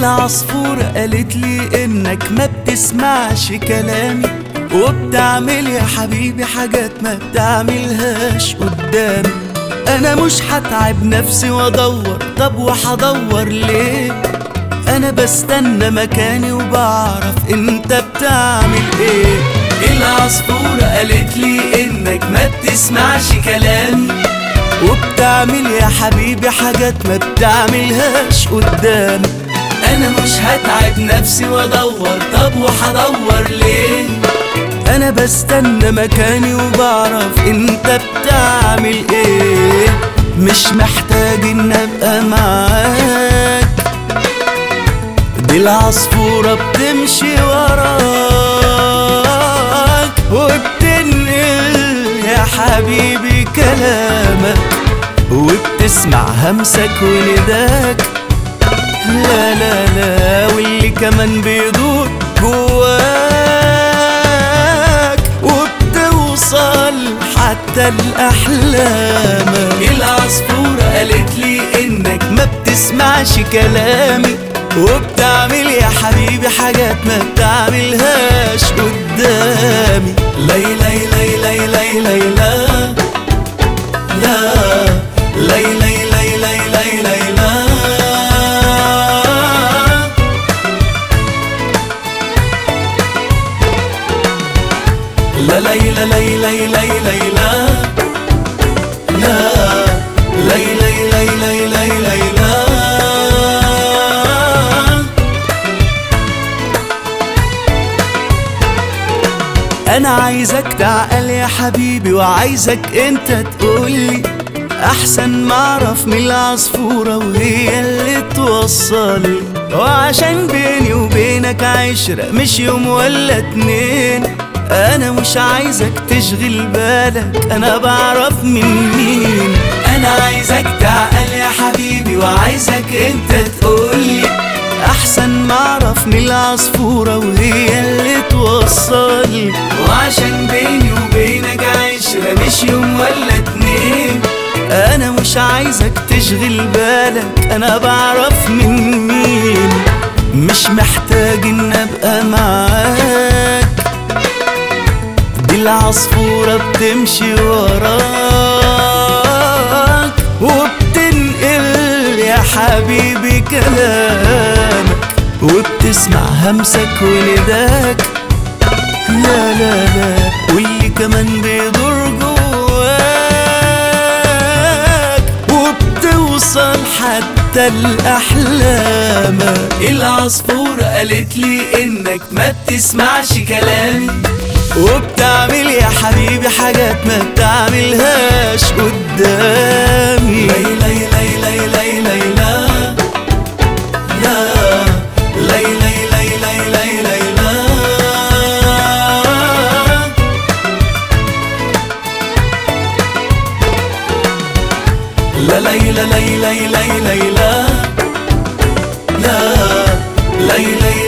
العصفورة قالت لي انك ما بتسمعش كلامي وبتعمل يا حبيبي حاجات ما بتعملهاش قدامي انا مش هتعب نفسي وادور طب وهدور ليه انا بستنى مكاني وبعرف انت بتعمل ايه العصفورة قالت لي انك ما بتسمعش كلامي وبتعمل يا حبيبي حاجات ما بتعملهاش قدامي انا مش هتعب نفسي وادور طب وهدور ليه انا بستنى مكاني وبعرف انت بتعمل ايه مش محتاج ان ابقى معاك دي العصفورة بتمشي وراك وبتنقل يا حبيبي كلامك وبتسمع همسك ونداك لا لا لا واللي كمان بيدور جواك وبتوصل حتى لأحلامك العصفورة قالت لي إنك ما بتسمعش كلامي وبتعمل يا حبيبي حاجات ما بتعملهاش قدامي لي لي لي لي لي لي لا لا لي لي لي لي لي لي لا لا لي لا لي لي لي لي لا لا لي لي لي لي لي لي لا انا عايزك تعقل يا حبيبي وعايزك انت تقولي احسن ما اعرف من العصفورة وهي اللي توصلي وعشان بيني وبينك عشرة مش يوم ولا اتنين انا مش عايزك تشغل بالك انا بعرف من مين انا عايزك تعقل يا حبيبي وعايزك انت تقولي احسن ما اعرف من العصفورة وهي اللي توصلي وعشان بيني وبينك عشرة مش يوم ولا اتنين انا مش عايزك تشغل بالك انا بعرف من مين مش محتاج ان ابقى معاك دي العصفورة بتمشي وراك وبتنقل يا حبيبي كلامك وبتسمع همسك ونداك لا لا لا واللي كمان بيدور جواك وبتوصل حتى لأحلامك العصفورة قالت لي إنك ما بتسمعش كلامي وبتعمل يا حبيبي حاجات ما بتعملهاش قدامي لي لي لي لي لي لي لا لا لي لي لي لي لي لي لا لا لي لا لي لي لي لي لا لا لي لي